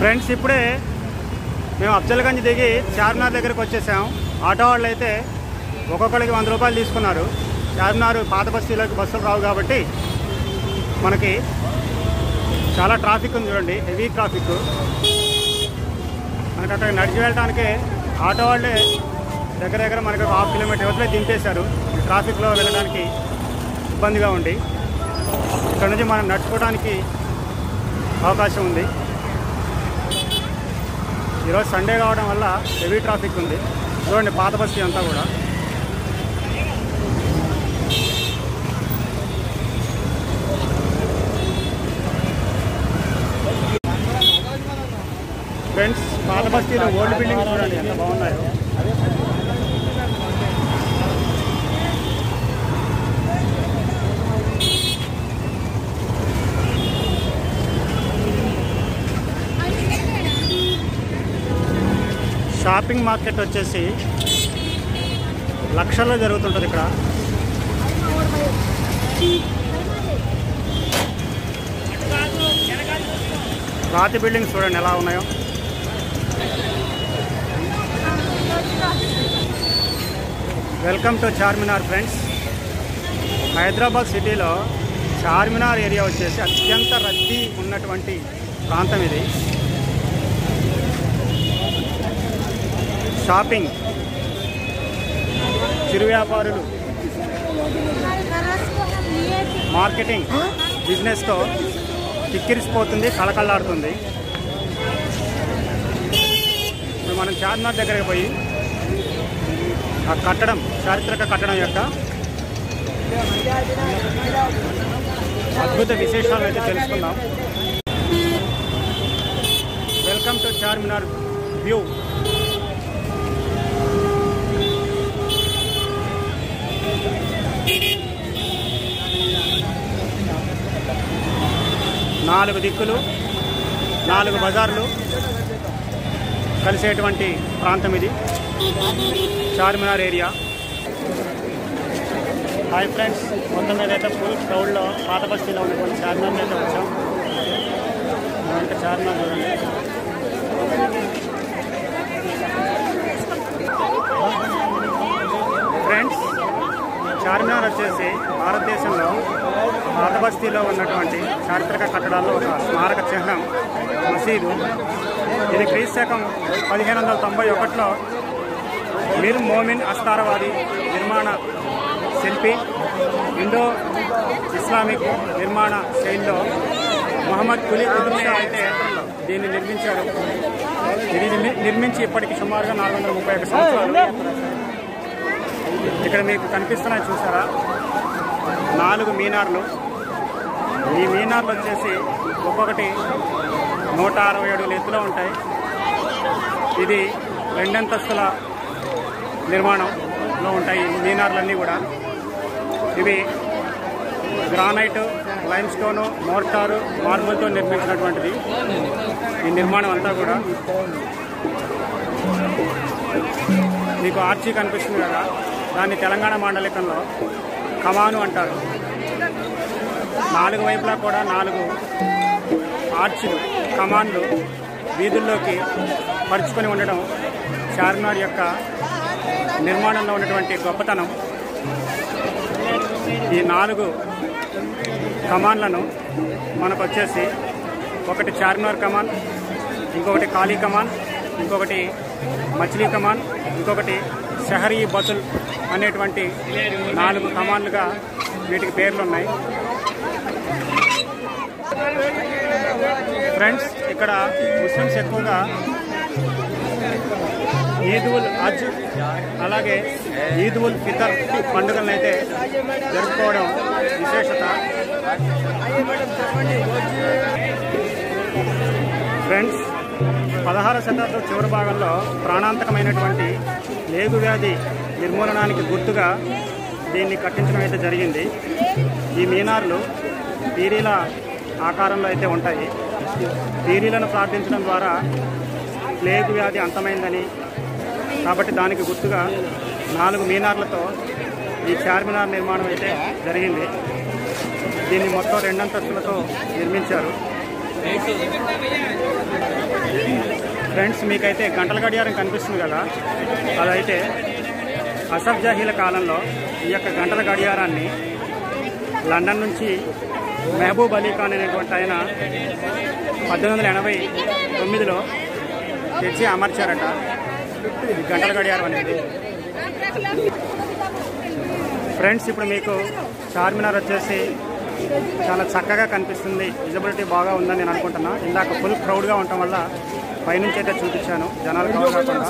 Friends ఇప్పుడే మేము అఫ్జల్గంజ్ దిగి చార్మినార్ దగ్గరకు వచ్చేసాం ఆటో వాళ్ళు అయితే ఒక్కొక్కరికి వంద రూపాయలు తీసుకున్నారు చార్మినార్ పాత బస్తీలోకి బస్సులు రావు కాబట్టి మనకి చాలా ట్రాఫిక్ ఉంది చూడండి హెవీ ట్రాఫిక్ మనకి అక్కడ నడిచి వెళ్ళడానికి ఆటో వాళ్ళే దగ్గర దగ్గర మనకి ఒక హాఫ్ కిలోమీటర్ వదిలే దింపేశారు ఈ ట్రాఫిక్లో వెళ్ళడానికి ఇబ్బందిగా ఉండి ఇక్కడ నుంచి మనం నడుచుకోవడానికి అవకాశం ఉంది ఈరోజు సండే కావడం వల్ల హెవీ ట్రాఫిక్ ఉంది చూడండి పాత బస్తీ అంతా కూడా ఫ్రెండ్స్ పాత బస్తీలో ఓల్డ్ బిల్డింగ్స్ చూడండి ఎంత బాగున్నాయో షాపింగ్ మార్కెట్ వచ్చేసి లక్షల్లో జరుగుతుంటుంది ఇక్కడ రాతి బిల్డింగ్స్ చూడండి ఎలా ఉన్నాయో welcome to Charminar friends Hyderabad సిటీలో చార్మినార్ ఏరియా వచ్చేసి అత్యంత రద్దీ ఉన్నటువంటి ప్రాంతం ఇది షాపింగ్ చిరు వ్యాపారులు మార్కెటింగ్ బిజినెస్తో కిక్కిరిసిపోతుంది కళకళలాడుతుంది ఇప్పుడు మనం చార్మినార్ దగ్గరికి పోయి ఆ కట్టడం చారిత్రక కట్టడం యొక్క అద్భుత విశేషాలు అయితే తెలుసుకుందాం వెల్కమ్ టు చార్మినార్ వ్యూ నాలుగు దిక్కులు నాలుగు బజార్లు కలిసేటువంటి ప్రాంతం ఇది చార్మినార్ ఏరియా హాయ్ ఫ్రెండ్స్ మొత్తం మీద అయితే ఫుల్ క్రౌడ్లో పాత బస్తీలో ఉన్నటువంటి చార్మినార్ అయితే వచ్చాం మనం ఇంకా చార్మినార్ చూడండి ఫ్రెండ్స్ చార్మినార్ వచ్చేసి భారతదేశంలో పాత బస్తీలో ఉన్నటువంటి చారిత్రక కట్టడాల్లో ఒక స్మారక చిహ్నం మసీదు ఇది క్రీస్తు శకం పదిహేను వందల తొంభై ఒకటిలో మీర్ మోమిన్ అస్తారవాది నిర్మాణ శిల్పి ఇండో ఇస్లామిక్ నిర్మాణ శైలిలో మొహమ్మద్ కులీ కుతుబ్ షా అయితే దీన్ని నిర్మించారు ఇది నిర్మి- నిర్మించి ఇప్పటికి సుమారుగా నాలుగు వందల ముప్పై ఒక సంవత్సరాలు ఇక్కడ మీకు కనిపిస్తున్నాయి చూసారా నాలుగు మీనార్లు ఈ మీనార్లు వచ్చేసి ఒక్కొక్కటి నూట అరవై అడుగుల ఎత్తులో ఉంటాయి ఇది రెండంతస్తుల నిర్మాణంలో ఉంటాయి ఈ మీనార్లన్నీ కూడా ఇవి గ్రానైట్ లైమ్ స్టోను మోర్టారు మార్బుల్తో నిర్మించినటువంటిది ఈ నిర్మాణం అంతా కూడా మీకు ఆర్చి కనిపిస్తుంది కదా దాన్ని తెలంగాణ మాండలికంలో కమాను అంటారు నాలుగు వైపులా కూడా నాలుగు ఆర్చిలు కమాన్లు వీధుల్లోకి పరుచుకొని ఉండడం చార్మినార్ యొక్క నిర్మాణంలో ఉన్నటువంటి గొప్పతనం ఈ నాలుగు కమాన్లను మనకు వచ్చేసి ఒకటి చార్మినార్ కమాన్ ఇంకొకటి కాళీ కమాన్ ఇంకొకటి మచిలీ కమాన్ ఇంకొకటి షహరీ బతుల్ అనేటువంటి నాలుగు కమాన్లుగా వీటికి పేర్లు ఉన్నాయి ఫ్రెండ్స్ ఇక్కడ ముస్లిమ్స్ ఎక్కువగా ఈద్ ఉల్ హజ్ అలాగే ఈద్ ఉల్ ఫితర్ పండుగలను అయితే జరుపుకోవడం విశేషత ఫ్రెండ్స్ పదహార శతాబ్దం చివరి భాగంలో ప్రాణాంతకమైనటువంటి లేగు వ్యాధి నిర్మూలనానికి గుర్తుగా దీన్ని కట్టించడం అయితే జరిగింది ఈ మీనార్లు పీరీల ఆకారంలో అయితే ఉంటాయి పీరీలను ప్రార్థించడం ద్వారా ప్లేగు వ్యాధి అంతమైందని కాబట్టి దానికి గుర్తుగా నాలుగు మీనార్లతో ఈ చార్మినార్ నిర్మాణం అయితే జరిగింది దీన్ని మొత్తం రెండంతస్తులతో నిర్మించారు ఫ్రెండ్స్ మీకైతే గంటల గడియారం కనిపిస్తుంది కదా అదైతే అసఫ్ జహీల కాలంలో ఈ యొక్క గంటల గడియారాన్ని లండన్ నుంచి మహబూబ్ అలీ ఖాన్ అనేటువంటి ఆయన పద్దెనిమిది వందల ఎనభై తొమ్మిదిలో తెచ్చి అమర్చారట ఈ గంటల గడియారం అనేది ఫ్రెండ్స్ ఇప్పుడు మీకు చార్మినార్ వచ్చేసి చాలా చక్కగా కనిపిస్తుంది విజిబిలిటీ బాగా ఉందని నేను అనుకుంటున్నా ఇందాక ఫుల్ క్రౌడ్గా ఉండటం వల్ల పైనుంచి అయితే చూపించాను జనాలు కవర్ కాకుండా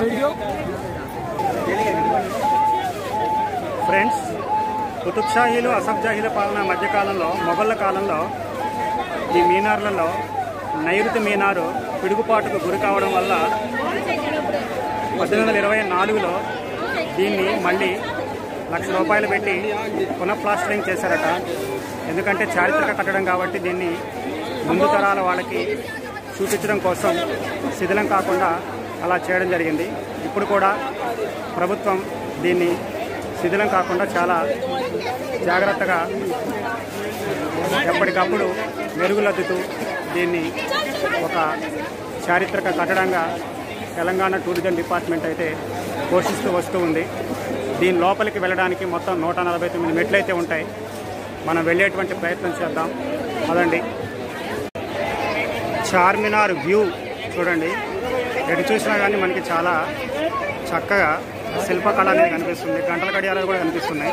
ఫ్రెండ్స్ కుతుబ్ షాహీలు అసఫ్ జాహీల పాలన మధ్యకాలంలో మొఘళ్ళ కాలంలో ఈ మీనార్లలో నైరుతి మీనారు పిడుగుపాటుకు గురి కావడం వల్ల పద్దెనిమిది వందల ఇరవై నాలుగులో దీన్ని మళ్ళీ లక్ష రూపాయలు పెట్టి పునఃప్లాస్టరింగ్ చేశారట ఎందుకంటే చారిత్రక కట్టడం కాబట్టి దీన్ని ముందు తరాల వాళ్ళకి చూపించడం కోసం శిథిలం కాకుండా అలా చేయడం జరిగింది ఇప్పుడు కూడా ప్రభుత్వం దీన్ని శిథిలం కాకుండా చాలా జాగ్రత్తగా ఎప్పటికప్పుడు మెరుగులద్దుతూ దీన్ని ఒక చారిత్రక కట్టడంగా తెలంగాణ టూరిజం డిపార్ట్మెంట్ అయితే పోషిస్తూ వస్తూ ఉంది దీని లోపలికి వెళ్ళడానికి మొత్తం నూట నలభై తొమ్మిది మెట్లు అయితే ఉంటాయి మనం వెళ్ళేటువంటి ప్రయత్నం చేద్దాం అదండి చార్మినార్ వ్యూ చూడండి ఎటు చూసినా కానీ మనకి చాలా చక్కగా శిల్పకళ అనేది కనిపిస్తుంది గంటల గడియారాలు కూడా కనిపిస్తున్నాయి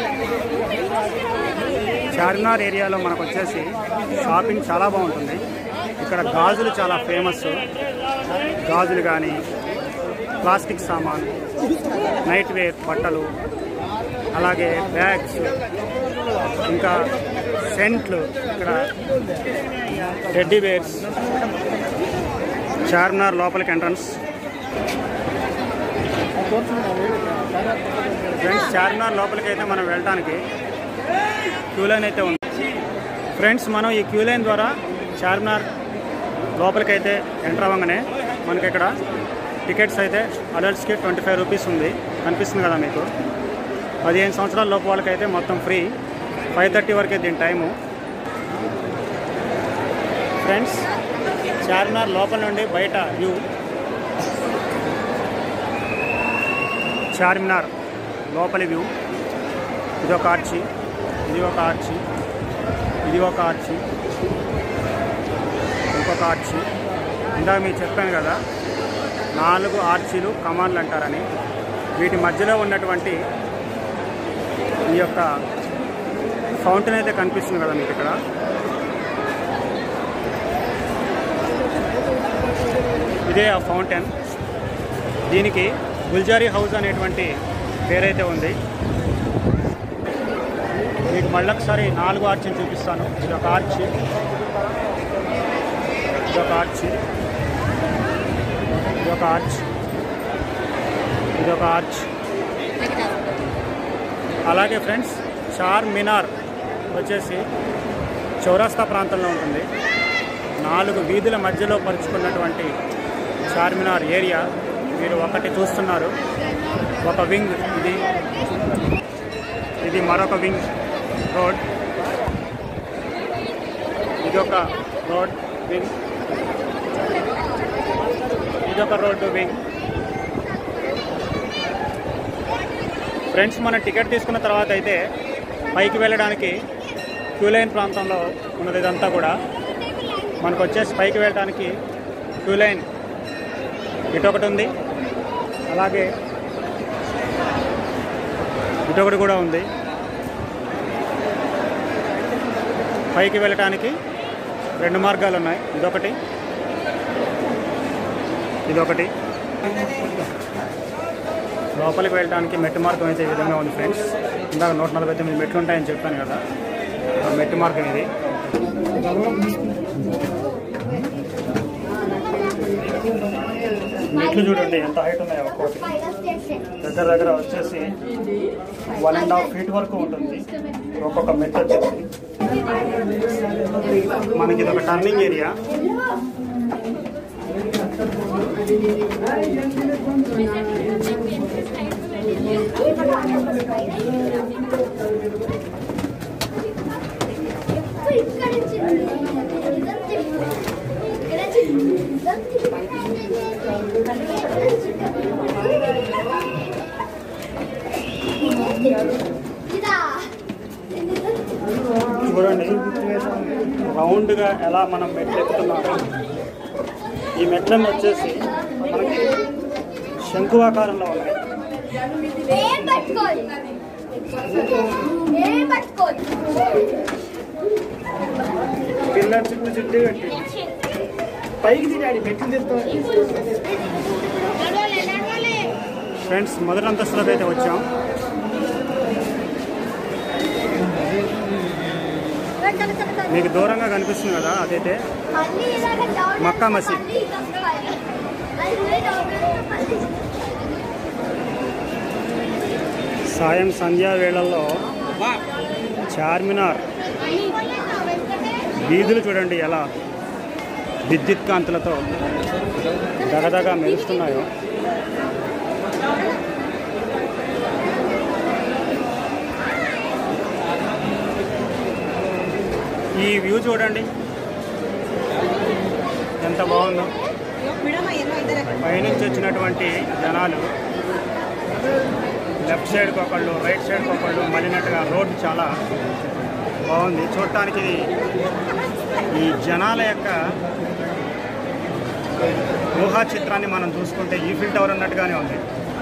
చార్మినార్ ఏరియాలో మనకు వచ్చేసి షాపింగ్ చాలా బాగుంటుంది ఇక్కడ గాజులు చాలా ఫేమస్ గాజులు కానీ ప్లాస్టిక్ సామాన్ నైట్ వేర్ బట్టలు అలాగే బ్యాగ్స్ ఇంకా సెంట్లు ఇక్కడ టెడ్డీ బేర్స్ చార్మినార్ లోపలికి ఎంట్రన్స్ ఫ్రెండ్స్ చార్మినార్ లోపలికి అయితే మనం వెళ్ళడానికి క్యూ లైన్ అయితే ఉంది ఫ్రెండ్స్ మనం ఈ క్యూ లైన్ ద్వారా చార్మినార్ లోపలికి అయితే ఎంటర్ అవ్వగానే మనకి ఇక్కడ టికెట్స్ అయితే అడల్ట్స్కి ట్వంటీ ఫైవ్ రూపీస్ ఉంది కనిపిస్తుంది కదా మీకు పదిహేను సంవత్సరాల లోపు వాళ్ళకైతే మొత్తం ఫ్రీ ఫైవ్ థర్టీ వరకే దీని టైము ఫ్రెండ్స్ చార్మినార్ లోపల నుండి బయట వ్యూ చార్మినార్ లోపలి వ్యూ ఇది ఒక ఆర్చి ఇది ఒక ఆర్చి ఇది ఒక ఆర్చి ఇంకొక ఆర్చి ఇందాక మీకు చెప్పాను కదా నాలుగు ఆర్చీలు కమాన్లు అంటారని వీటి మధ్యలో ఉన్నటువంటి ఈ యొక్క ఫౌంటైన్ అయితే కనిపిస్తుంది కదా మీకు ఇక్కడ ఇదే ఆ ఫౌంటైన్ దీనికి గుల్జారీ హౌస్ అనేటువంటి పేరైతే ఉంది మీకు మళ్ళొకసారి నాలుగు ఆర్చిని చూపిస్తాను ఇది ఒక ఆర్చి ఇది ఒక ఆర్చి ఇది ఒక ఆర్చ్ ఇది ఒక ఆర్చ్ అలాగే ఫ్రెండ్స్ చార్ మినార్ వచ్చేసి చౌరస్తా ప్రాంతంలో ఉంటుంది నాలుగు వీధుల మధ్యలో పరుచుకున్నటువంటి చార్మినార్ ఏరియా మీరు ఒకటి చూస్తున్నారు ఒక వింగ్ ఇది ఇది మరొక వింగ్ రోడ్ ఇది ఒక రోడ్ వింగ్ ఇది ఒక రోడ్డు వింగ్ ఫ్రెండ్స్ మనం టికెట్ తీసుకున్న తర్వాత అయితే పైకి వెళ్ళడానికి క్యూ లైన్ ప్రాంతంలో ఉన్నది ఇదంతా కూడా మనకు వచ్చేసి పైకి వెళ్ళడానికి క్యూ లైన్ ఇటొకటి ఉంది అలాగే ఇటొకటి కూడా ఉంది పైకి వెళ్ళటానికి రెండు మార్గాలు ఉన్నాయి ఇదొకటి ఇదొకటి లోపలికి వెళ్ళడానికి మెట్టు మార్గం అయితే ఈ విధంగా ఉంది ఫ్రెండ్స్ ఇందాక నూట నలభై తొమ్మిది మెట్లు ఉంటాయని చెప్పాను కదా ఆ మెట్టు మార్గం ఇది మెట్లు చూడండి ఎంత హైట్ ఉన్నాయో ఒక్కొక్కటి దగ్గర దగ్గర వచ్చేసి వన్ అండ్ హాఫ్ ఫీట్ వరకు ఉంటుంది ఒక్కొక్క మెట్ వచ్చేసి మనకి ఇది ఒక టర్నింగ్ ఏరియా చూడండి రౌండ్గా ఎలా మనం మెట్లు ఎక్కుతున్నామో ఈ మెట్లను వచ్చేసి మనకి శంకువాకారంలో ఉన్నాయి ఏం పట్టుకోదు ఏం పట్టుకోదు పిల్లర్ చుట్టూ చుట్టూ పెట్టి పైకి తిరిగాడు మెట్లు తిరుగుతాం నడవాలి నడవాలి ఫ్రెండ్స్ మొదటి అంతస్తులోకి అయితే వచ్చాం మీకు దూరంగా కనిపిస్తుంది కదా అదైతే మళ్ళీ ఇలాగ డౌన్ మక్కా మసీద్. మళ్ళీ తొక్కాలి. మళ్ళీ డౌన్ మళ్ళీ సాయం సంధ్యా వేళల్లో చార్మినార్ వీధులు చూడండి ఎలా విద్యుత్ కాంతులతో దగదగా మెరుస్తున్నాయో ఈ వ్యూ చూడండి ఎంత బాగుందో పైనుంచి వచ్చినటువంటి జనాలు లెఫ్ట్ సైడ్కి ఒకళ్ళు రైట్ సైడ్కి ఒకళ్ళు మళ్ళినట్టుగా రోడ్డు చాలా బాగుంది చూడటానికి ఇది ఈ జనాల యొక్క ఊహా చిత్రాన్ని మనం చూసుకుంటే ఈఫిల్ టవర్ అన్నట్టుగానే ఉంది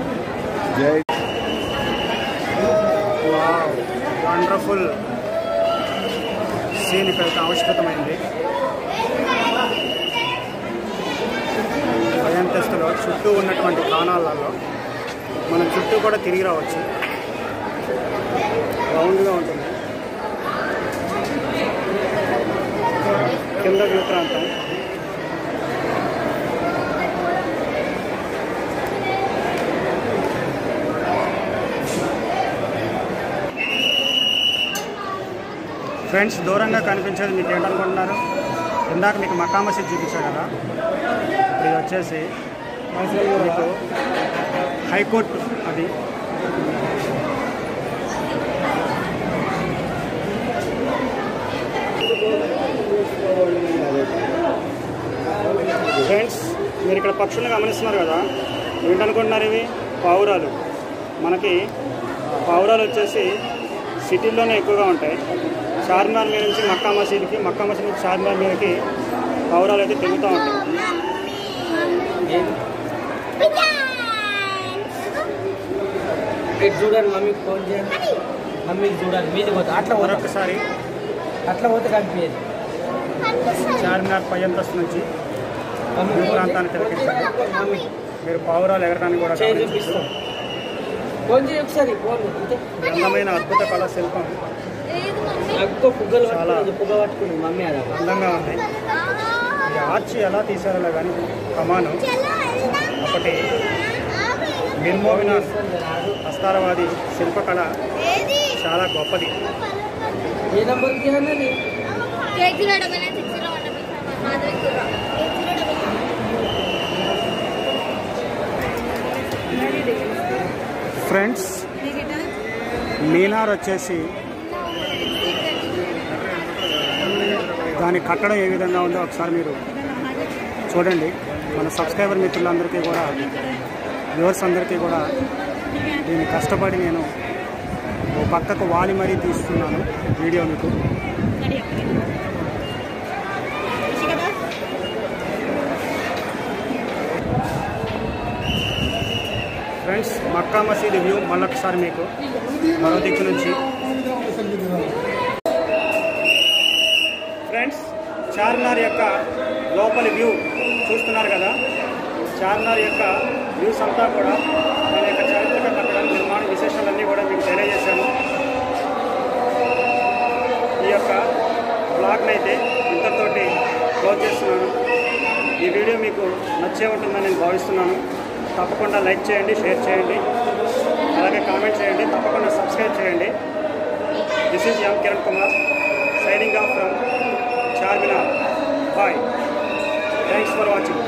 వండర్ఫుల్ సీన్ ఇక్కడైతే ఆవిష్కృతమైంది పై అంతస్తులో చుట్టూ ఉన్నటువంటి కాణాలలో మనం చుట్టూ కూడా తిరిగి రావచ్చు రౌండ్గా ఉంటుంది కింద వ్యూ ప్రాంతం ఫ్రెండ్స్ దూరంగా కనిపించేది మీకు ఏంటనుకుంటున్నారు ఇందాక మీకు మక్కా మసీద్ చూపించాను కదా ఇప్పుడు ఇది వచ్చేసి మీకు హైకోర్టు అది ఫ్రెండ్స్ మీరు ఇక్కడ పక్షులను గమనిస్తున్నారు కదా ఏంటనుకుంటున్నారు ఇవి పావురాలు మనకి పావురాలు వచ్చేసి సిటీల్లోనే ఎక్కువగా ఉంటాయి చార్మినార్ మీద నుంచి మక్కా మసీద్కి మక్కా మసీద్ నుంచి చార్మినార్ మీదకి పావురాలు అయితే తిరుగుతూ ఉంటాయి ఇటు చూడండి మమ్మీకి ఫోన్ చేయండి మమ్మీకి చూడండి మీది పోతే అట్లా పోతే మరొకసారి అట్లా పోతే కనిపించదు చార్మినార్ పై అంతస్తు నుంచి మమ్మీ ఈ ప్రాంతాన్ని తిలకించండి మమ్మీ మీరు పావురాలు ఎగరడానికి కూడా చేయి గమనించవచ్చు. చూపిస్తాం ఫోన్ చేయి ఒకసారి ఫోన్ అంతే ఈ అందమైన అద్భుత కళా శిల్పం లేదు మమ్మీ ఎక్కువ పుగ్గలు చాలా. పట్టుకుని పుగ్గ పట్టుకుని మమ్మీ అదా అందంగా ఉంది ఈ ఆర్చి ఎలా తీసారో కానీ కమాను ఒకటి నిర్మోవిన హస్తారవాది శిల్పకళ ఏది చాలా గొప్పది ఏ నెంబర్కి అన్నది eight zero double nine six zero one double seven Madhavi కూర eight zero double friends Minar వచ్చేసి దాని కట్టడం ఏ విధంగా ఉందో ఒకసారి మీరు చూడండి మన సబ్స్క్రైబర్ మిత్రులందరికీ కూడా వ్యూవర్స్ అందరికీ కూడా దీన్ని కష్టపడి నేను ఓ పక్కకు వాలి మరీ తీస్తున్నాను వీడియో మీకు ఫ్రెండ్స్ మక్కా మసీద్ వ్యూ మళ్ళొకసారి మీకు మరో దిక్కు నుంచి ఫ్రెండ్స్ చార్మినార్ యొక్క లోపలి వ్యూ చూస్తున్నారు కదా చార్మినార్ యొక్క వ్యూస్ అంతా కూడా దాని యొక్క చారిత్రక కట్టడం నిర్మాణ విశేషాలన్నీ కూడా మీకు తెలియజేశాను ఈ యొక్క బ్లాగ్ని అయితే ఇంతటితోటి క్లోజ్ చేస్తున్నాను ఈ వీడియో మీకు నచ్చే ఉంటుందని నేను భావిస్తున్నాను తప్పకుండా లైక్ చేయండి షేర్ చేయండి అలాగే కామెంట్ చేయండి తప్పకుండా సబ్స్క్రైబ్ చేయండి this is M Kiran Kumar signing off from Charminar bye thanks for watching